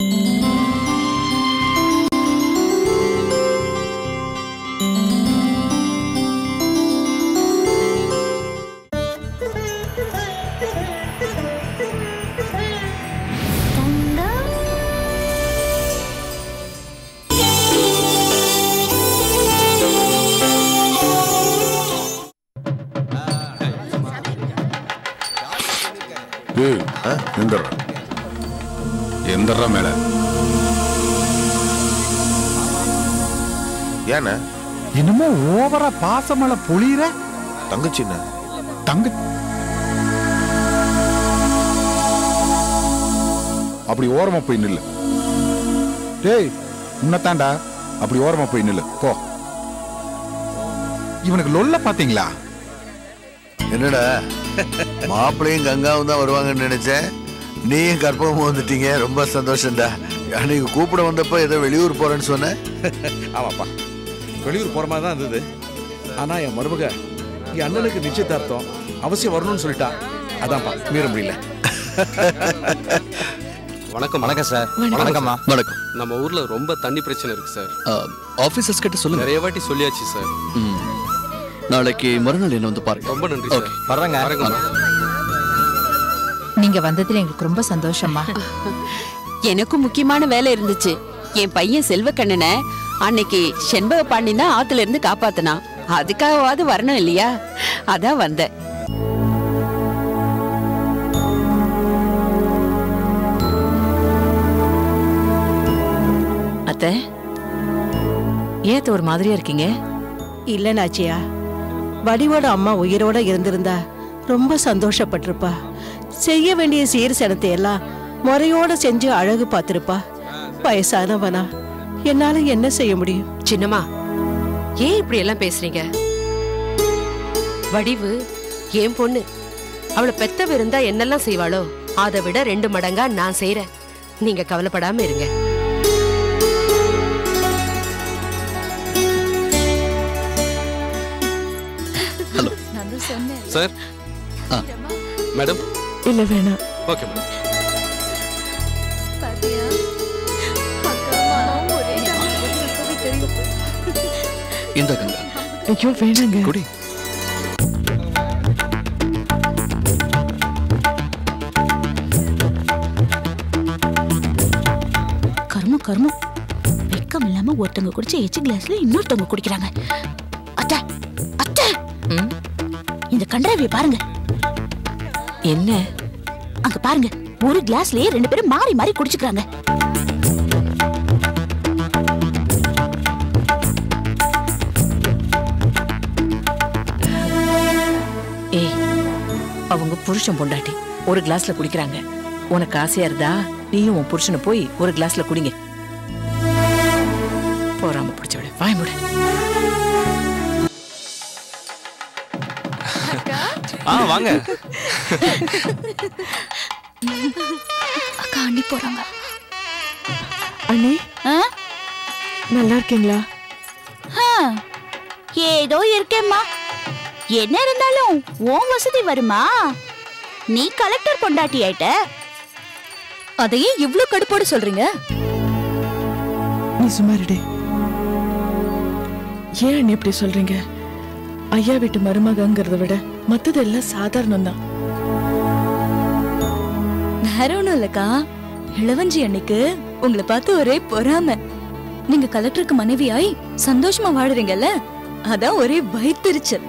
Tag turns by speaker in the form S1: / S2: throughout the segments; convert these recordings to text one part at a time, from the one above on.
S1: ஏய் எந்திர எந்திர மேல
S2: ஏண்ணே
S3: என்னமோ ஓவரா பாசமழை பொழியிற
S2: தங்கச்சிண்ணே
S3: தங்க அப்படி ஓரமா போய் நில்லு டேய் உன்னத்தாண்டா அப்படி ஓரமா போய் நில்லு போ இவனுக்கு லொல்ல பாத்தீங்களா
S2: என்னடா மாப்பிள்ளையும் கங்காவும் தான் வருவாங்கன்னு நினைச்சேன் நீயும் கற்பகமும் வந்துட்டீங்க ரொம்ப சந்தோஷம்டா அன்னைக்கு கூப்பிட வந்தப்போ ஏதோ வெளியூர் போறேன்னு சொன்னேன்
S4: ஆமாப்பா வெளியூர் போற மாதிரி தான் இருந்தது ஆனா என் மருமக என் அண்ணனுக்கு நிச்சயதார்த்தம் அவசியம் வரணும்னு சொல்லிட்டா அதான்ப்பா மீற முடியல
S5: வணக்கம் வணக்கம் சார்
S6: வணக்கம்மா
S5: வணக்கம்
S6: நம்ம ஊர்ல ரொம்ப தண்ணி பிரச்சனை இருக்கு சார்
S5: ஆபீசர்ஸ் கிட்ட சொல்லுங்க
S6: நிறைய வாட்டி சொல்லியாச்சு சார்
S5: ம். நாளைக்கு மறுநாள் என்ன வந்து பாருங்க
S6: ரொம்ப நன்றி சார்
S5: ஓகே
S6: வரேங்க வரேங்க
S7: நீங்க வந்ததுல எங்களுக்கு ரொம்ப சந்தோஷமா
S8: எனக்கும் முக்கியமான வேலை இருந்துச்சு என் பையன் செல்வக்கண்ணனை அன்னைக்கு செண்பக பாண்டி தான் ஆத்துல இருந்து காப்பாத்தினான் அதுக்காகவாது வரணும் இல்லையா அதான் வந்தேன்
S9: அத்த ஏத்த ஒரு மாதிரியா இருக்கீங்க
S10: இல்ல நாச்சியா வடிவோட அம்மா உயிரோட இருந்திருந்தா ரொம்ப சந்தோஷப்பட்டிருப்பா செய்ய வேண்டிய சீர் சனத்தை எல்லாம் முறையோட செஞ்சு அழகு பார்த்திருப்பா வயசானவனா என்னால என்ன செய்ய முடியும்
S11: சின்னம்மா ஏன் இப்படி எல்லாம் பேசுறீங்க வடிவு என் பொண்ணு அவளை பெத்தவ இருந்தா என்னெல்லாம் செய்வாளோ அதை விட ரெண்டு மடங்கா நான் செய்றேன் நீங்க கவலைப்படாம இருங்க
S5: ஹலோ
S6: சார்
S5: ஆ.
S6: மேடம்
S10: இல்ல வேணாம்
S6: ஓகே மேடம்
S5: இந்த கங்கா
S10: ஐயோ வேணாங்க
S5: குடி
S12: கர்மம் கர்மம் வெக்கம் இல்லாம ஒருத்தவங்க குடிச்ச எச்சு கிளாஸ்ல இன்னொருத்தவங்க குடிக்கிறாங்க அத்தை அத்தை
S9: ம்?
S12: இந்த கண்டராவிய பாருங்க
S9: என்ன
S12: அங்க பாருங்க ஒரு கிளாஸ்லயே ரெண்டு பேரும் மாறி மாறி குடிச்சுக்கிறாங்க
S9: ஏய் அவங்க புருஷன் பொண்டாட்டி ஒரு கிளாஸ்ல குடிக்கிறாங்க உனக்கு ஆசையா இருந்தா நீயும் உன் புருஷனை போய் ஒரு கிளாஸ்ல குடிங்க போறாம பிடிச்சவள வாய் முட
S5: ஆ வாங்க
S12: அக்கா அண்ணி போறாங்க
S10: அண்ணி
S12: ஆ?
S10: நல்லா இருக்கீங்களா
S12: ஆ, ஏதோ இருக்கேம்மா என்ன இருந்தாலும் உன் வசதி வருமா நீ கலெக்டர் பொண்டாட்டி ஆயிட்ட அதையே இவ்ளோ கடுப்போட சொல்றீங்க
S10: நீ சுமாரிடே ஏன் அண்ணி இப்படி சொல்றீங்க ஐயா வீட்டு மருமகங்கிறத விட மத்தது எல்லாம் சாதாரணம் தான்
S12: வேற ஒண்ணும் இல்லக்கா இளவஞ்சி அன்னைக்கு உங்களை பார்த்து ஒரே பொறாம நீங்க கலெக்டருக்கு மனைவியாய் சந்தோஷமா வாழுறீங்கல்ல அதான் ஒரே வயிற்றுச்சல்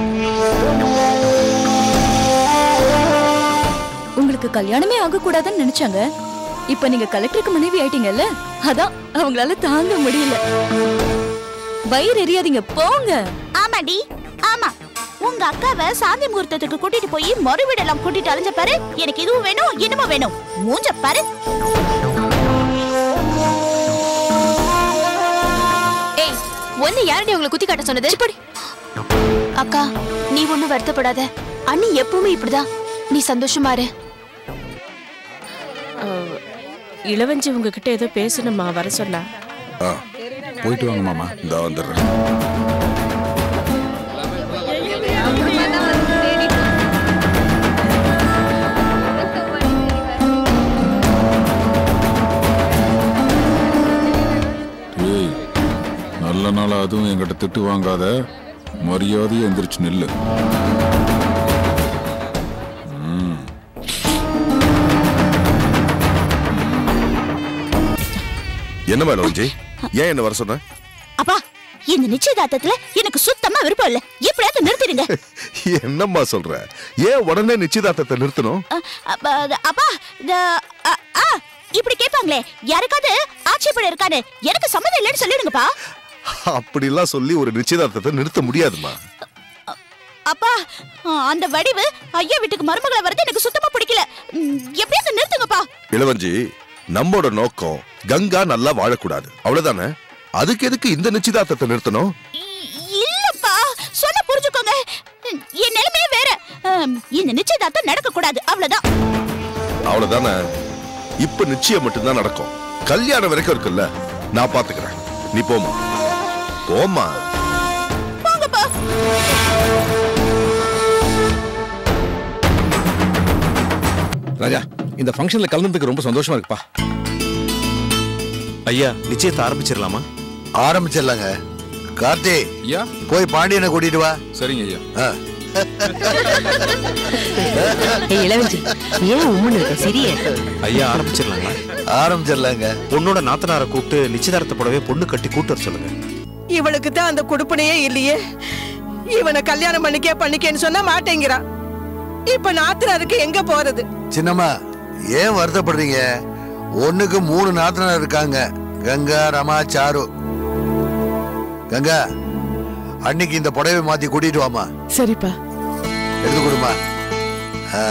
S12: உங்களுக்கு கல்யாணமே ஆக கூடாதுன்னு நினைச்சாங்க இப்ப நீங்க கலெக்டருக்கு மனைவி ஆயிட்டீங்கல்ல அதான் அவங்களால தாங்க முடியல வயிறு எரியாதீங்க போங்க ஆமாடி ஆமா உங்க அக்காவை சாந்தி முகூர்த்தத்துக்கு கூட்டிட்டு போய் மறுவீடெல்லாம் கூட்டிட்டு அலைஞ்ச பாரு எனக்கு இதுவும் வேணும் இன்னமும் வேணும் மூஞ்ச பாரு
S11: ஏய் ஒன்னு யாரடி உங்களை குத்தி காட்ட சொன்னது அக்கா நீ ஒண்ணும் வருத்தப்படாத அண்ணி எப்பவுமே இப்படிதான் நீ சந்தோஷமா இரு
S10: இளவஞ்சி உங்ககிட்ட ஏதோ பேசணுமா வர சொன்னா
S3: ஆ, போயிட்டு வாங்க மாமா இந்த வந்துடுறேன் அதனால அதுவும் என்கிட்ட திட்டு வாங்காத மரியாதையை எந்திரிச்சு நில்லு ம்.
S13: என்ன மேடம் விஜய் ஏன் என்ன வர சொன்ன
S14: அப்பா இந்த நிச்சயதார்த்தத்துல எனக்கு சுத்தமா விருப்பம் இல்ல எப்படியாவது நிறுத்திடுங்க
S13: என்னம்மா சொல்ற ஏன் உடனே நிச்சயதார்த்தத்தை நிறுத்தணும்
S14: அ, அப்ப, அப்பா இந்த, அ, ஆ, இப்படி கேட்பாங்களே யாருக்காவது ஆட்சேபணம் இருக்கான்னு எனக்கு சம்மதம் இல்லைன்னு சொல்லிடுங்கப்பா
S13: அப்படிலாம் சொல்லி ஒரு நிச்சயதார்த்தத்தை நிறுத்த முடியாதுமா
S14: அப்பா அ, அந்த வடிவு ஐயா வீட்டுக்கு மருமகளை வரது எனக்கு சுத்தமா பிடிக்கல ம், எப்படியாவது நிறுத்துங்கப்பா
S13: இளவஞ்சி நம்மோட நோக்கம் கங்கா நல்லா வாழக்கூடாது அவ்வளவுதானே அதுக்கு எதுக்கு இந்த நிச்சயதார்த்தத்தை நிறுத்தணும்
S14: இல்லப்பா சொன்ன புரிஞ்சுக்கோங்க ம், என் நிலைமையே வேற அம், இந்த நிச்சயதார்த்தம் நடக்க கூடாது அவ்வளவுதான்
S13: அவ்வளவுதானே இப்ப நிச்சயம் மட்டும்தான் நடக்கும் கல்யாணம் வரைக்கும் இருக்குல்ல நான் பாத்துக்கிறேன் நீ போமா போமா
S14: போங்கப்பா
S4: ராஜா இந்த ஃபங்க்ஷன்ல கலந்ததுக்கு ரொம்ப சந்தோஷமா இருக்குப்பா
S15: ஐயா நிச்சயத்தை ஆரம்பிச்சிடலாமா
S2: ஆரம்பிச்சிடலாங்க கார்த்தி
S3: ஐயா
S2: போய் பாண்டியனை கூட்டிட்டு வா
S3: சரிங்க ஐயா
S2: ஆ.
S9: ஏய் இளவஞ்சி ஏன் உம்முன்னு இருக்க சிரிய
S15: ஐயா ஆரம்பிச்சிடலாங்களா
S2: ஆரம்பிச்சிடலாங்க
S15: பொண்ணோட நாத்தனாரை கூப்பிட்டு நிச்சயதார்த்த புடவை பொண்ணு கட்டி கூட்டு வர சொல்லுங்க
S10: இவளுக்கு தான் அந்த குடுப்பனையே இல்லையே இவனை கல்யாணம் பண்ணிக்க பண்ணிக்கன்னு சொன்னா மாட்டேங்கிறான் இப்ப நாத்தனாருக்கு எங்க போறது
S2: சின்னம்மா ஏன் வருத்தப்படுறீங்க ஒண்ணுக்கு மூணு நாத்தனார் இருக்காங்க கங்கா ரமா சாரு கங்கா அன்னைக்கு இந்த புடவை மாத்தி கூட்டிட்டு வாமா
S10: சரிப்பா
S2: எடுத்து கொடுமா ஆ.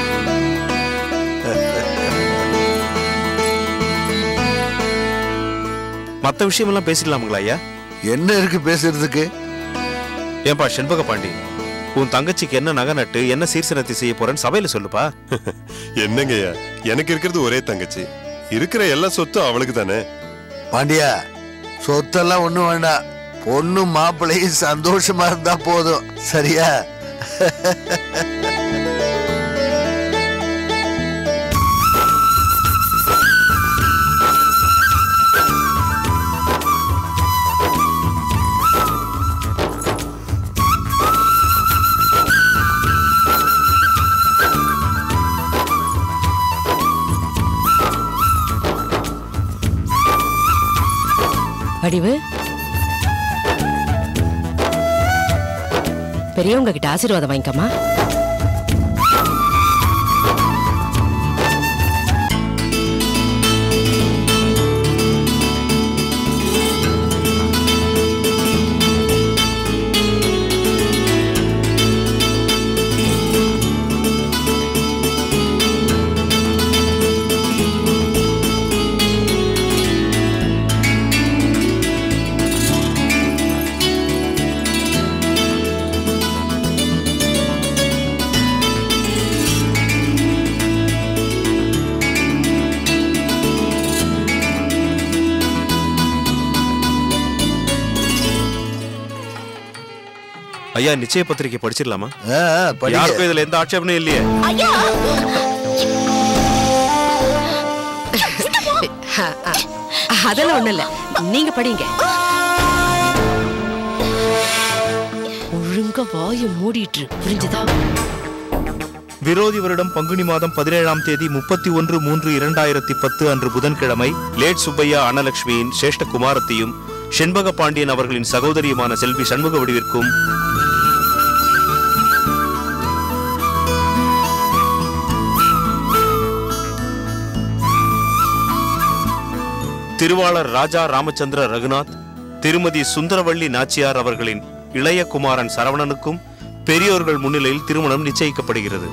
S15: மத்த விஷயமெல்லாம் பேசிடலாமுங்களா ஐயா
S2: என்ன இருக்கு பேசுறதுக்கு
S15: ஏன்பா செண்பக பாண்டி உன் தங்கச்சிக்கு என்ன நகை நட்டு என்ன சீர்சனத்தை செய்ய போறேன்னு சபையில சொல்லுப்பா
S16: என்னங்கய்யா எனக்கு இருக்கிறது ஒரே தங்கச்சி இருக்கிற எல்லா சொத்தும் அவளுக்கு தானே
S2: பாண்டியா சொத்தெல்லாம் ஒண்ணும் வேண்டாம் பொண்ணு மாப்பிள்ளையும் சந்தோஷமா இருந்தா போதும் சரியா
S9: வடிவு பெரியவங்க கிட்ட ஆசீர்வாதம் வாங்கிக்கமா
S15: ஐயா நிச்சய பத்திரிக்கை படிச்சிடலாமா
S2: ஆ, ஆ, படிங்க.
S15: யாருக்கும் இதுல எந்த ஆட்சேபனையும் இல்லையே
S14: ஐயா
S9: அதெல்லாம் ஒண்ணு இல்ல நீங்க படிங்க ஒழுங்கா வாய மூடிட்டு இரு, புரிஞ்சுதா
S15: விரோதி வருடம் பங்குனி மாதம் பதினேழாம் தேதி முப்பத்தி ஒன்று மூன்று இரண்டாயிரத்தி பத்து அன்று புதன்கிழமை லேட் சுப்பையா அன்னலட்சுமியின் சேஷ்ட குமாரத்தையும் செண்பக பாண்டியன் அவர்களின் சகோதரியுமான செல்வி சண்முக வடிவிற்கும் திருவாளர் ராஜா ராமச்சந்திர ரகுநாத் திருமதி சுந்தரவள்ளி நாச்சியார் அவர்களின் இளைய குமாரன் சரவணனுக்கும் பெரியோர்கள் முன்னிலையில் திருமணம் நிச்சயிக்கப்படுகிறது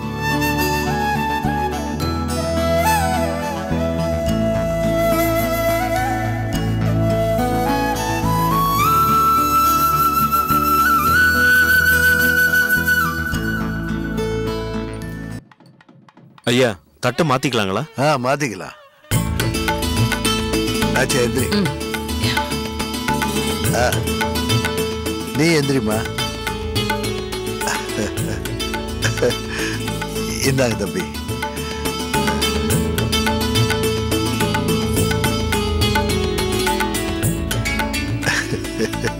S15: ஐயா தட்டு மாத்திக்கலாங்களா
S2: ஆ மாத்திக்கலாம் ஆச்சு எந்திரி ஆ, நீ எந்திரிம்மா இந்தாங்க தம்பி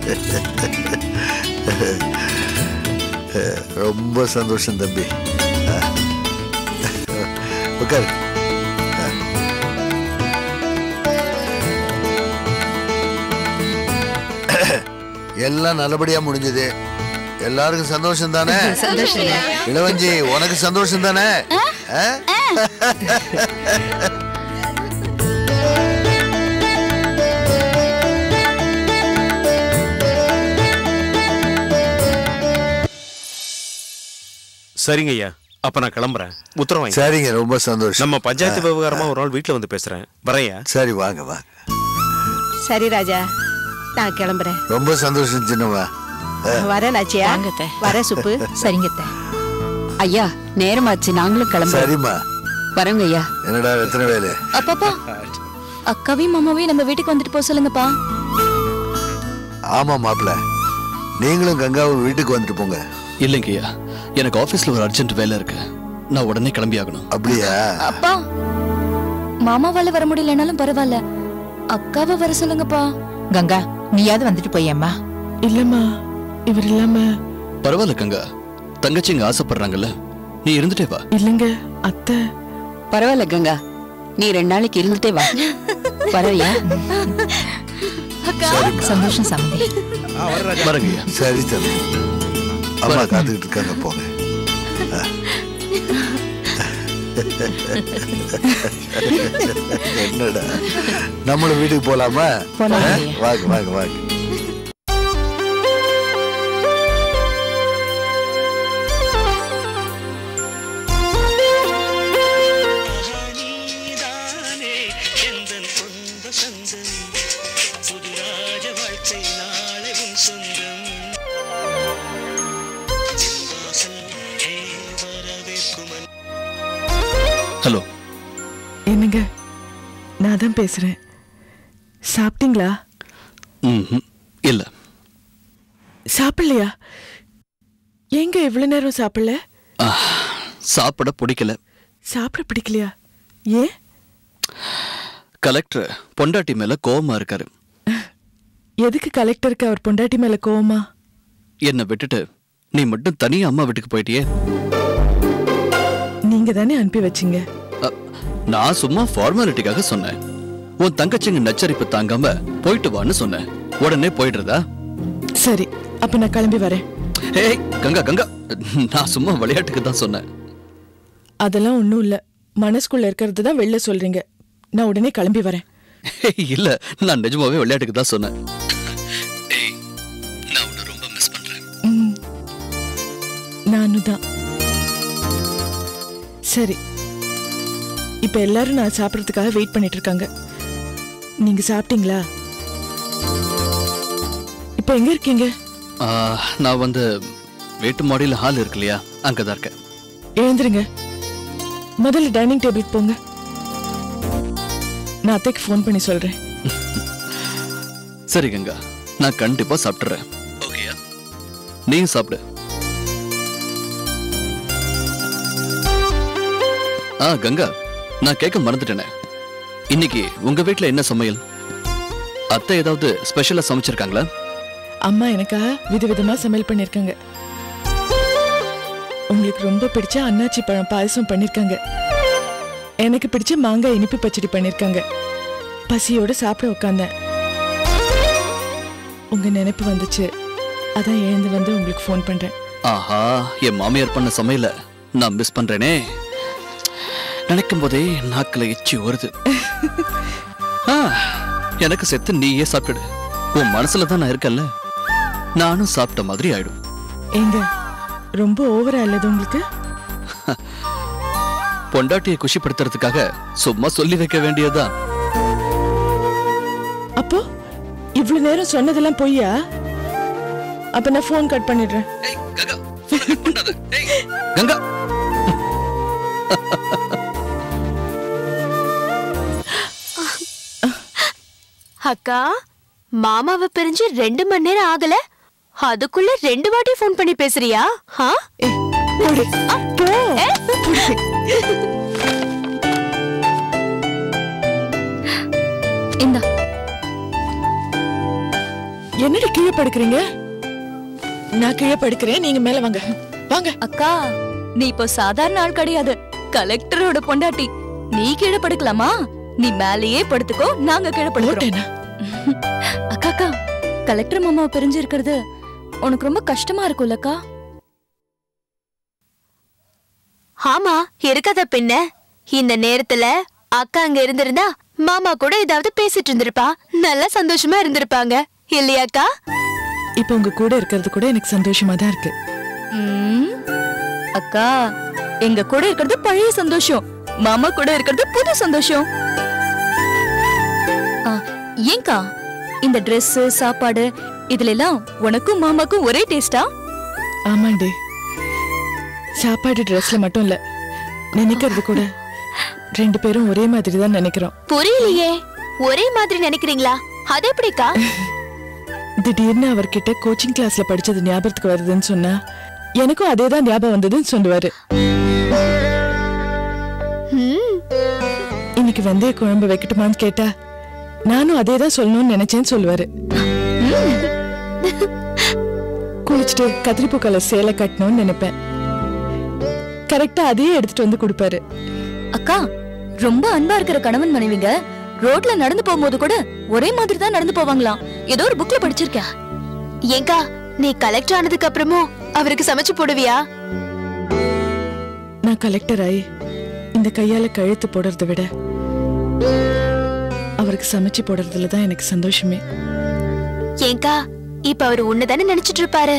S2: ரொம்ப சந்தோஷம் தம்பி உட்காரு எல்லாம் நல்லபடியா முடிஞ்சது எல்லாருக்கும் சந்தோஷம் தானே
S7: சந்தோஷங்க.
S2: இளவஞ்சி உனக்கு சந்தோஷம் தானே ஆ?
S15: சரிங்க ஐயா அப்ப நான் கிளம்புறேன் உத்தரவு வாங்கி
S2: சரிங்க ரொம்ப சந்தோஷம்
S15: நம்ம பஞ்சாயத்து விவகாரமா ஒரு நாள் வீட்டுல வந்து பேசுறேன் வரையா
S2: சரி வாங்க வாங்க
S10: சரி ராஜா நான் கிளம்புறேன்
S2: ரொம்ப சந்தோஷம் சின்னவா
S10: வரேன் நாச்சியா வரேன் சுப்பு
S7: சரிங்க
S8: ஐயா நேரமாச்சு நாங்களும் கிளம்புறோம்
S2: சரிம்மா
S8: வரோங்க ஐயா
S2: என்னடா எத்தனை வேலை
S12: அப்பாப்பா அக்காவையும் மாமாவையும் நம்ம வீட்டுக்கு வந்துட்டு போக சொல்லுங்கப்பா
S2: ஆமா மாப்பிள்ள நீங்களும் கங்காவும் வீட்டுக்கு வந்துட்டு போங்க
S5: இல்லைங்கய்யா எனக்கு ஆபீஸ்ல ஒரு அர்ஜென்ட் வேலை இருக்கு நான் உடனே கிளம்பி ஆகணும்
S2: அப்படியா
S12: அப்பா மாமாவால வர முடியலனாலும் பரவாயில்ல அக்காவை வர சொல்லுங்கப்பா
S7: கங்கா நீயாவது வந்துட்டு போயம்மா
S17: இல்லம்மா இவர் இல்லாம
S5: பரவாயில்ல கங்கா தங்கச்சி இங்க ஆசைப்படுறாங்கல்ல நீ இருந்துட்டே வா
S17: இல்லங்க அத்தை
S8: பரவாயில்ல கங்கா நீ ரெண்டு நாளைக்கு இருந்துட்டே வா வரையா
S7: சந்தோஷம் சம்மந்தி
S5: வரங்கய்யா
S2: சரி தம்பி அம்மா காத்துக்கிட்டு இருக்காங்க போங்க ஆ. என்னடா நம்மளும் வீட்டுக்கு போலாமா
S7: போலாம்.
S2: ஆ? வாங்க வாங்க வாங்க
S5: ஹலோ
S17: என்னங்க நான் தான் பேசுறேன் சாப்பிட்டீங்களா
S5: ம் இல்ல
S17: சாப்பிடலையா எங்க இவ்வளவு நேரம் சாப்பிடல
S5: ஆ, சாப்பிட பிடிக்கல
S17: சாப்பிட பிடிக்கலையா ஏன்
S5: கலெக்டர் பொண்டாட்டி மேல கோவமா இருக்காரு
S17: எதுக்கு கலெக்டருக்கு அவர் பொண்டாட்டி மேல கோவமா
S5: என்னை விட்டுட்டு நீ மட்டும் தனியா அம்மா வீட்டுக்கு போயிட்டியே
S17: நீங்க தானே அனுப்பி வச்சீங்க
S5: அ, நான் சும்மா ஃபார்மாலிட்டிக்காக சொன்னேன் உன் தங்கச்சிங்க நச்சரிப்பு தாங்காம போயிட்டு வான்னு சொன்னேன் உடனே போயிடுறதா
S17: சரி அப்ப நான் கிளம்பி வரேன்
S5: ஏய் கங்கா கங்கா நான் சும்மா விளையாட்டுக்கு தான் சொன்னேன்
S17: அதெல்லாம் ஒண்ணும் இல்ல மனசுக்குள்ள இருக்கிறது தான் வெளில சொல்றீங்க நான் உடனே கிளம்பி வரேன்
S5: ஏய், இல்ல நான் நிஜமாவே விளையாட்டுக்கு தான் சொன்னேன்
S17: ம். நானும் தான் சரி இப்ப எல்லாரும் நான் சாப்பிடறதுக்காக வெயிட் பண்ணிட்டு இருக்காங்க நீங்க சாப்பிட்டீங்களா இப்ப எங்க இருக்கீங்க
S5: ஆ, நான் வந்து வீட்டு மாடியில் ஹால் இருக்கு இல்லையா அங்கதான் இருக்கேன்
S17: எழுந்துருங்க முதல்ல டைனிங் டேபிளுக்கு போங்க நான் அத்தைக்கு ஃபோன் பண்ணி சொல்றேன்
S5: சரி கங்கா நான் கண்டிப்பா சாப்பிட்டுறேன் ஓகேயா நீயும் சாப்பிடு ஆ கங்கா நான் கேட்க மறந்துட்டேனே இன்னைக்கு உங்க வீட்ல என்ன சமையல் அத்தை ஏதாவது ஸ்பெஷலா சமைச்சிருக்காங்களா
S17: அம்மா எனக்காக விதவிதமா சமையல் பண்ணிருக்காங்க உங்களுக்கு ரொம்ப பிடிச்ச அன்னாச்சி பழம் பாயசம் பண்ணிருக்காங்க எனக்கு பிடிச்ச மாங்காய் இனிப்பு பச்சடி பண்ணிருக்காங்க பசியோட சாப்பிட உட்காந்தேன் உங்க நினைப்பு வந்துச்சு அதான் எழுந்து வந்து உங்களுக்கு ஃபோன் பண்றேன்
S5: ஆஹா என் மாமியார் பண்ண சமையல நான் மிஸ் பண்றேனே நினைக்கும் போதே நாக்குல எச்சி வருது ஆ, எனக்கு செத்து நீயே சாப்பிடு உன் மனசுல தான் நான் இருக்கேன்ல நானும் சாப்பிட்ட மாதிரி ஆயிடும்
S17: ஏங்க ரொம்ப ஓவரா இல்லது உங்களுக்கு
S5: பொண்டாட்டியை குஷிப்படுத்துறதுக்காக சும்மா சொல்லி வைக்க வேண்டியதுதான்
S17: அப்போ இவ்வளவு நேரம் சொன்னதெல்லாம் பொய்யா அப்ப நான் ஃபோன் கட் பண்ணிடுறேன்
S5: கங்கா
S11: அக்கா மாமாவை பிரிஞ்சு ரெண்டு மணி நேரம் ஆகல அதுக்குள்ள ரெண்டு வாட்டி ஃபோன் பண்ணி பேசுறியா ஆ? ஆ, ஏ?
S12: இந்தா
S17: என்னடி கீழே படுக்கிறீங்க நான் கீழே படுக்கிறேன் நீங்க மேல வாங்க வாங்க
S12: அக்கா நீ இப்போ சாதாரண ஆள் கிடையாது கலெக்டரோட பொண்டாட்டி நீ கீழே படுக்கலாமா நீ மேலேயே படுத்துக்கோ நாங்க கீழே படுக்கிறோம் அக்கா அக்கா கலெக்டர் மாமாவை பிரிஞ்சு இருக்கிறது உனக்கு ரொம்ப கஷ்டமா இருக்கும்லக்கா
S11: ஆமா இருக்காத பின்ன இந்த நேரத்துல அக்கா அங்க இருந்திருந்தா மாமா கூட ஏதாவது பேசிட்டு இருந்திருப்பா நல்லா சந்தோஷமா இருந்திருப்பாங்க இல்லையாக்கா
S17: இப்ப உங்க கூட இருக்கிறது கூட எனக்கு சந்தோஷமா தான் இருக்கு
S12: ம், அக்கா எங்க கூட இருக்கிறது பழைய சந்தோஷம் மாமா கூட இருக்கிறது புது சந்தோஷம் ஆ, ஏங்கா இந்த Dress சாப்பாடு இதுல எல்லாம் உனக்கும் மாமாக்கும் ஒரே டேஸ்டா
S17: ஆமாண்டி சாப்பாடு ட்ரெஸ்ல மட்டும் இல்ல நினைக்கிறது கூட ரெண்டு பேரும் ஒரே மாதிரி தான் நினைக்கிறோம்
S11: புரியலையே ஒரே மாதிரி நினைக்கிறீங்களா அது எப்படிக்கா
S17: திடீர்னு அவர்கிட்ட கோச்சிங் கிளாஸ்ல படிச்சது ஞாபகத்துக்கு வருதுன்னு சொன்னா எனக்கும் அதே தான் ஞாபகம் வந்ததுன்னு சொல்லுவாரு இன்னைக்கு வெந்தய குழம்பு வைக்கட்டுமான்னு கேட்டா நானும் அதே தான் சொல்லணும்னு நினைச்சேன்னு சொல்லுவாரு குளிச்சுட்டு கத்திரிப்பூ கலர் சேலை கட்டணும்னு நினைப்பேன் கரெக்டா அதையே எடுத்துட்டு வந்து கொடுப்பாரு
S12: அக்கா ரொம்ப அன்பா இருக்கிற கணவன் மனைவிங்க ரோட்ல நடந்து போகும்போது கூட ஒரே மாதிரி தான் நடந்து போவாங்களாம் ஏதோ ஒரு புக்ல படிச்சிருக்கேன்
S11: ஏங்கா நீ கலெக்டர் ஆனதுக்கு அப்புறமும் அவருக்கு சமைச்சு போடுவியா
S17: நான் கலெக்டர் ஆகி இந்த கையால கழுத்து போடுறதை விட அவருக்கு சமைச்சு போடுறதுல தான் எனக்கு சந்தோஷமே
S11: ஏங்கா இப்ப அவர் உன்னதானே நினைச்சிட்டு இருப்பாரு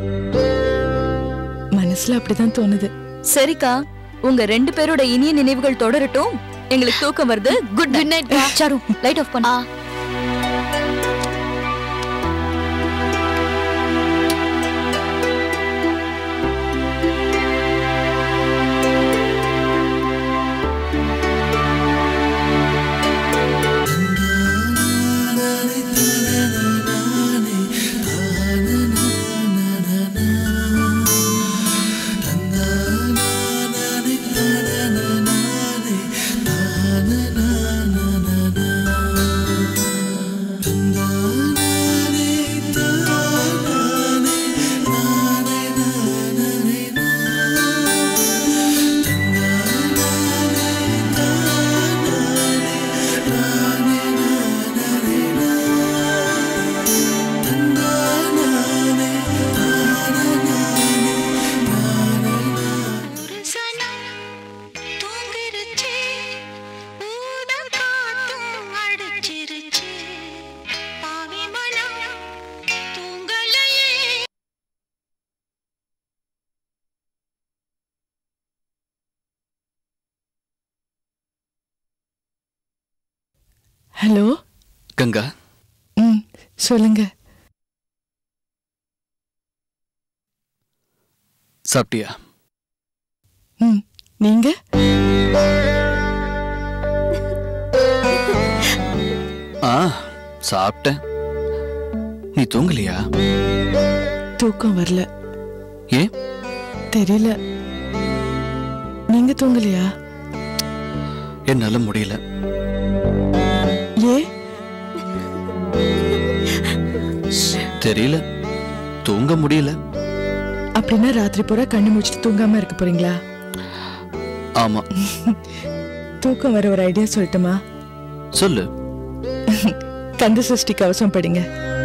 S17: மனசுல அப்படிதான் தோணுது
S12: சரிக்கா உங்க ரெண்டு பேரோட இனிய நினைவுகள் தொடரட்டும் எங்களுக்கு தூக்கம் வருது good good night Charu light off பண்ணா
S17: ஹலோ
S5: கங்கா
S17: ம் சொல்லுங்க
S5: சாப்பிட்டியா
S17: ம் நீங்க
S5: ஆ சாப்பிட்டேன் நீ தூங்கலையா
S17: தூக்கம் வரல
S5: ஏன்
S17: தெரியல நீங்க தூங்கலையா
S5: என்னால முடியல
S17: ஏ
S5: தெரியல தூங்க முடியல
S17: அப்படின்னா ராத்திரி பூரா கண்ணு முடிச்சிட்டு தூங்காம இருக்க போறீங்களா
S5: ஆமா
S17: தூக்கம் வர ஒரு ஐடியா சொல்லட்டுமா
S5: சொல்லு
S17: கந்த சஷ்டி கவசம் படிங்க